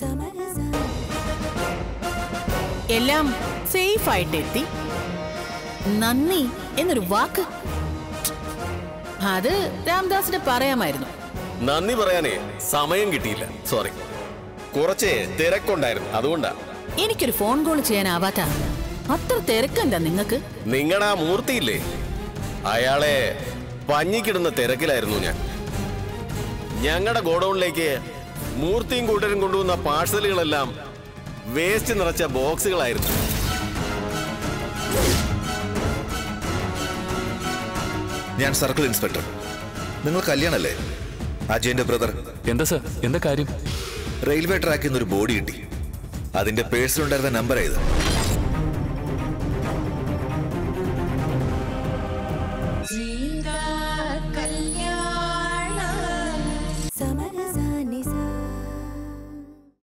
എല്ലാം സേഫ് ആയിട്ട് എത്തി നന്ദി എന്നൊരു വാക്ക് അത് രാംദാസിന് പറയാമായിരുന്നു നന്ദി പറയാനേ സമയം കിട്ടിയില്ല സോറി കുറച്ചേ തിരക്കുണ്ടായിരുന്നു അതുകൊണ്ടാ എനിക്കൊരു ഫോൺ കോൾ ചെയ്യാനാവാത്ത അത്ര തിരക്കെന്താ നിങ്ങക്ക് നിങ്ങളുടെ ആ മൂർത്തിയില്ലേ അയാളെ പഞ്ഞിക്കിടുന്ന തിരക്കിലായിരുന്നു ഞാൻ ഞങ്ങളുടെ ഗോഡൌണിലേക്ക് മൂർത്തിയും കൂട്ടരും കൊണ്ടുവന്ന പാഴ്സലുകളെല്ലാം വേസ്റ്റ് നിറച്ച ബോക്സുകളായിരുന്നു ഞാൻ സർക്കിൾ ഇൻസ്പെക്ടർ നിങ്ങൾ കല്യാണല്ലേ അജയന്റെ ബ്രദർ എന്താ സർ എന്താ കാര്യം റെയിൽവേ ട്രാക്കിൽ നിന്ന് ഒരു ബോഡി കിട്ടി അതിന്റെ പേഴ്സിലുണ്ടായിരുന്ന നമ്പർ ഇത്